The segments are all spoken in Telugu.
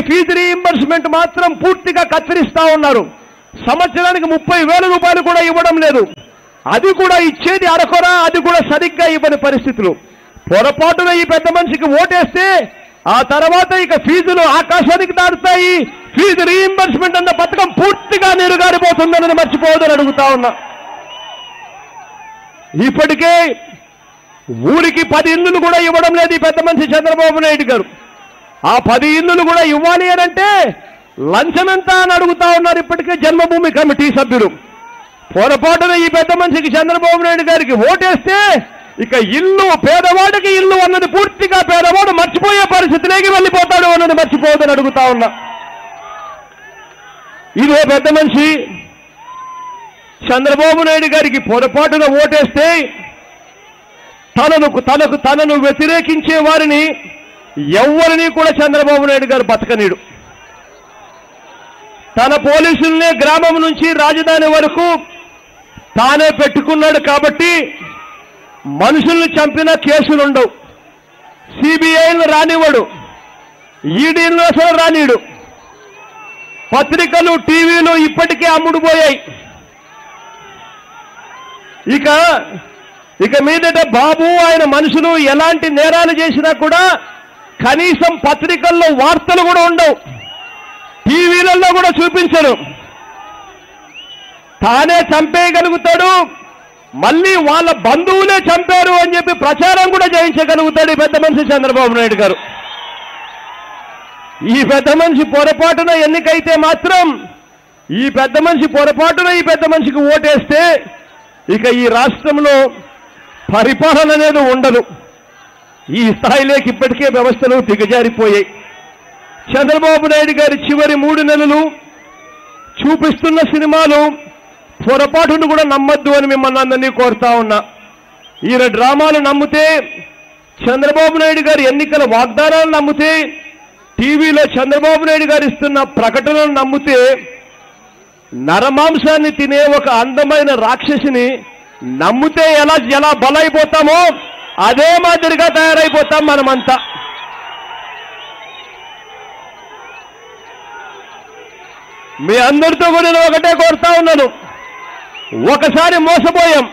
ఫీజు రీయింబర్స్మెంట్ మాత్రం పూర్తిగా కత్తిరిస్తా ఉన్నారు సంవత్సరానికి ముప్పై వేల రూపాయలు కూడా ఇవ్వడం లేదు అది కూడా ఇచ్చేది అరకొరా అది కూడా సరిగ్గా ఇవ్వని పరిస్థితులు పొరపాటున ఈ పెద్ద మనిషికి ఓటేస్తే ఆ తర్వాత ఇక ఫీజులు ఆకాశానికి దాటుతాయి ఫీజు రీయింబర్స్మెంట్ అన్న పథకం పూర్తిగా నీరుగారిపోతుందని మర్చిపోవద్దని అడుగుతా ఉన్నా ఇప్పటికే ఊరికి పది ఇల్లులు కూడా ఇవ్వడం లేదు ఈ పెద్ద మనిషి చంద్రబాబు నాయుడు గారు ఆ పది ఇల్లులు కూడా ఇవ్వాలి అని అంటే లంచం ఎంత అని అడుగుతా ఉన్నారు ఇప్పటికే జన్మభూమి కమిటీ సభ్యులు పొరపాటున ఈ పెద్ద మనిషికి చంద్రబాబు నాయుడు గారికి ఓటేస్తే ఇక ఇల్లు పేదవాడికి ఇల్లు అన్నది పూర్తిగా పేదవాడు మర్చిపోయే పరిస్థితిలోకి వెళ్ళిపోతాడు అన్నది మర్చిపోవద్దని అడుగుతా ఉన్నా ఇదే పెద్ద మనిషి చంద్రబాబు నాయుడు గారికి పొరపాటున ఓటేస్తే తనను తనకు తనను వ్యతిరేకించే వారిని ఎవరిని కూడా చంద్రబాబు నాయుడు గారు బతకనీడు తన పోలీసుల్నే గ్రామం నుంచి రాజధాని వరకు తానే పెట్టుకున్నాడు కాబట్టి మనుషుల్ని చంపిన కేసులుండవు సిబిఐను రానివ్వడు ఈడీలను అసలు రానీడు పత్రికలు టీవీలు ఇప్పటికే అమ్ముడుపోయాయి ఇక ఇక మీదట బాబు ఆయన మనుషులు ఎలాంటి నేరాలు చేసినా కూడా కనీసం పత్రికల్లో వార్తలు కూడా ఉండవు టీవీలలో కూడా చూపించరు తానే చంపేయగలుగుతాడు మళ్ళీ వాళ్ళ బంధువులే చంపారు అని చెప్పి ప్రచారం కూడా చేయించగలుగుతాడు ఈ పెద్ద మనిషి చంద్రబాబు నాయుడు గారు ఈ పెద్ద మనిషి పొరపాటున ఎన్నికైతే మాత్రం ఈ పెద్ద మనిషి పొరపాటున ఈ పెద్ద మనిషికి ఓటేస్తే ఇక ఈ రాష్ట్రంలో పరిపాలన అనేది ఉండదు ఈ స్థాయిలోకి ఇప్పటికే వ్యవస్థలు దిగజారిపోయాయి చంద్రబాబు నాయుడు గారి చివరి మూడు నెలలు చూపిస్తున్న సినిమాలు పొరపాటును కూడా నమ్మద్దు అని మిమ్మల్ని అందరినీ కోరుతా ఉన్నా ఈయన డ్రామాలు నమ్మితే చంద్రబాబు నాయుడు గారి ఎన్నికల వాగ్దానాలు నమ్మితే టీవీలో చంద్రబాబు నాయుడు గారు ఇస్తున్న ప్రకటనలు నమ్మితే నరమాంసాన్ని తినే ఒక అందమైన రాక్షసిని నమ్మితే ఎలా ఎలా బలైపోతామో అదే మాదిరిగా తయారైపోతాం మనమంతా మీ అందరితో కూడా నేను ఒకటే కోరుతా ఉన్నాను ఒకసారి మోసపోయాం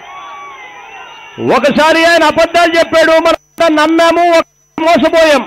ఒకసారి ఆయన అబద్ధాలు చెప్పాడు మనం నమ్మాము ఒక- మోసపోయాం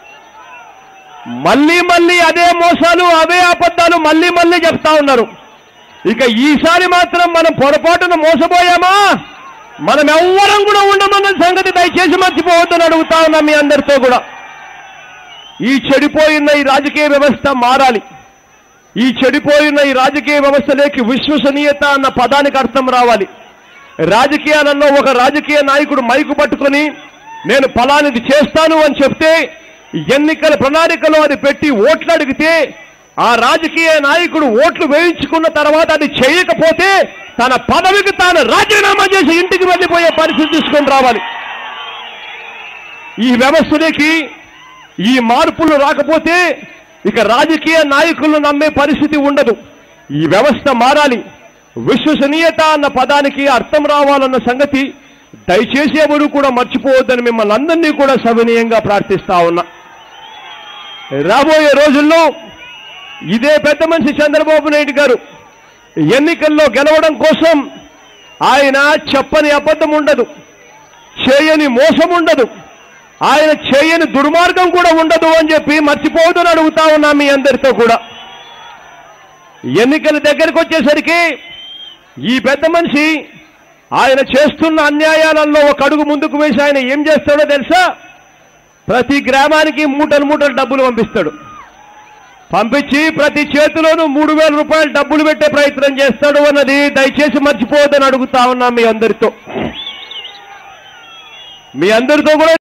మళ్ళీ మళ్ళీ అదే మోసాలు అవే అబద్ధాలు మళ్ళీ మళ్ళీ చెప్తా ఉన్నారు ఇక ఈసారి మాత్రం మనం పొరపాటున మోసపోయామా మనం ఎవ్వరం కూడా ఉండమన్న సంగతి దయచేసి మర్చిపోవద్దని అడుగుతా ఉన్నా మీ అందరితో కూడా ఈ చెడిపోయిన ఈ రాజకీయ వ్యవస్థ మారాలి ఈ చెడిపోయిన ఈ రాజకీయ వ్యవస్థలోకి విశ్వసనీయత అన్న పదానికి అర్థం రావాలి రాజకీయాలలో ఒక రాజకీయ నాయకుడు మైకు పట్టుకొని నేను ఫలానిది చేస్తాను అని చెప్తే ఎన్నికల ప్రణాళికలో అది పెట్టి ఓట్లు అడిగితే ఆ రాజకీయ నాయకుడు ఓట్లు వేయించుకున్న తర్వాత అది చేయకపోతే తన పదవికి తాను రాజీనామా చేసి ఇంటికి వెళ్ళిపోయే పరిస్థితి తీసుకొని రావాలి ఈ వ్యవస్థలోకి ఈ మార్పులు రాకపోతే ఇక రాజకీయ నాయకులను నమ్మే పరిస్థితి ఉండదు ఈ వ్యవస్థ మారాలి విశ్వసనీయత అన్న పదానికి అర్థం రావాలన్న సంగతి దయచేసి ఎవరు కూడా మర్చిపోవద్దని మిమ్మల్ని అందరినీ కూడా సవినీయంగా ప్రార్థిస్తా ఉన్నా రాబోయే రోజుల్లో ఇదే పెద్ద మనిషి చంద్రబాబు నాయుడు గారు ఎన్నికల్లో గెలవడం కోసం ఆయన చెప్పని అబద్ధం ఉండదు చేయని మోసం ఉండదు ఆయన చేయని దుర్మార్గం కూడా ఉండదు అని చెప్పి మర్చిపోవద్దని అడుగుతా ఉన్నా మీ అందరితో కూడా ఎన్నికల దగ్గరికి వచ్చేసరికి ఈ పెద్ద మనిషి ఆయన చేస్తున్న అన్యాయాలలో ఒక అడుగు ముందుకు వేసి ఆయన ఏం చేస్తాడో తెలుసా ప్రతి గ్రామానికి మూటలు మూటలు డబ్బులు పంపిస్తాడు పంపించి ప్రతి చేతిలోనూ మూడు వేల రూపాయలు డబ్బులు పెట్టే ప్రయత్నం చేస్తాడు అన్నది దయచేసి మర్చిపోవద్దని అడుగుతా ఉన్నా మీ అందరితో మీ అందరితో కూడా